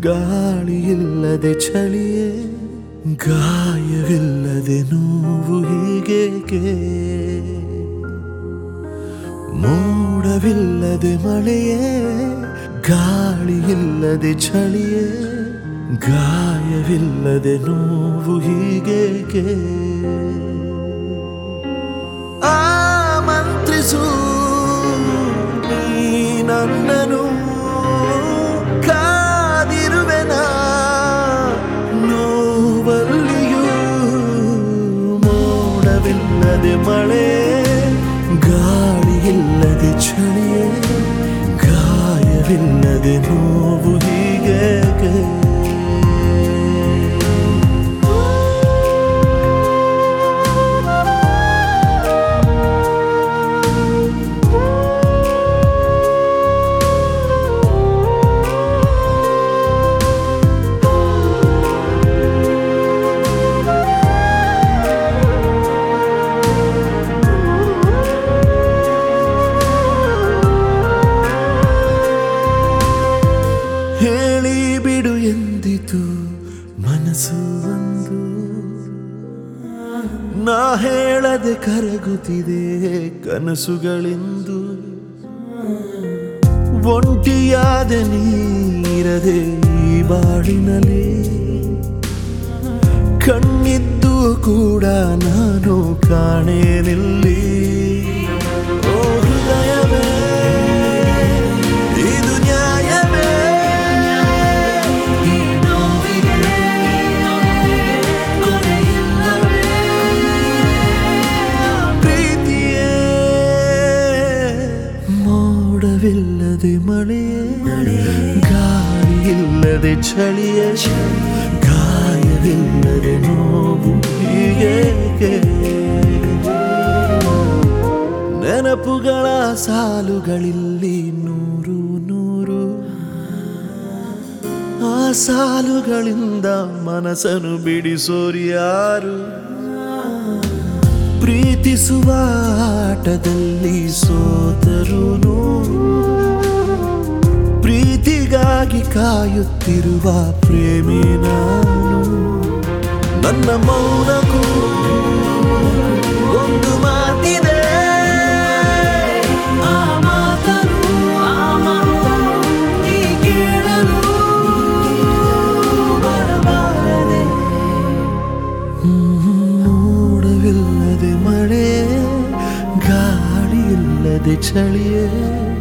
ಗಾಳಿ ಇಲ್ಲದೆ ಚಳಿಯೇ ಗಾಯವಿಲ್ಲದೆ ನೋವು ಹೀಗೇಕೆ ಮೋಡವಿಲ್ಲದೆ ಮಳೆಯೇ ಗಾಳಿ ಇಲ್ಲದೆ ಚಳಿಯೇ ಗಾಯವಿಲ್ಲದೆ ನೋವು ಹೀಗೇಕೆ ಆಮಂತ್ರಿಸು ನೀ ನನ್ನನು ಕಾದಿರುವೆನ ನೋವಲ್ಲಿಯೂ ಮೋಡವಿಲ್ಲದೆ ಮಳೆ ಗಾಳಿ ಇಲ್ಲದೆ ಚಳಿಯೇ ಗಾಯವಿಲ್ಲದೆ ನೋವು ಹೀಗೇಕೆ ಹೇಳಿ ಬಿಡು ಎಂದಿತು ಮನಸ್ಸು ಒಂದು ನಾ ಹೇಳದೆ ಕರಗುತ್ತಿದೆ ಕನಸುಗಳೆಂದು ಒಂಟಿಯಾದ ನೀರದೆ ಈ ಬಾಳಿನಲ್ಲಿ ಕಣ್ಣಿದ್ದು ಕೂಡ ನಾನು ಕಾಣೇನಿಲ್ಲಿ ಓ ಹೃದಯವೇ ಇದು ನ್ಯಾಯವೇ ಈ ನೋವಿಗೆ ಕೊನೆಯಿಲ್ಲವೇ? ಪ್ರೀತಿಯೇ ಮೋಡವಿಲ್ಲದೆ ಮಳೆಯೇ ಗಾಳಿ ಇಲ್ಲದೆ ಚಳಿಯೇ ಗಾಯವಿಲ್ಲದೆ ನೋವು ಹೀಗೇಕೆ ನೆನಪುಗಳ ಸಾಲುಗಳಿಲ್ಲಿ ನೂರು ನೂರು ಆ ಸಾಲುಗಳಿಂದ ಮನಸ್ಸನ್ನು ಬಿಡಿಸೋರು ಯಾರು ಪ್ರೀತಿಸುವ ಆಟದಲ್ಲಿ ಸೋತರುನು ಪ್ರೀತಿಗಾಗಿ ಕಾಯುತ್ತಿರುವ ಪ್ರೇಮಿ ನಾನು ನನ್ನ ಮೌನಕ್ಕೂ ಒಂದು ಮಾತಿದೆ ಆ ಮಾತನು ಆ ಮಾತನು ನೀ ಕೇಳಲು ಬರಬಾರದೆ ಮೋಡವಿಲ್ಲದೆ ಮಳೆ ಗಾಳಿ ಇಲ್ಲದೆ ಚಳಿಯೇ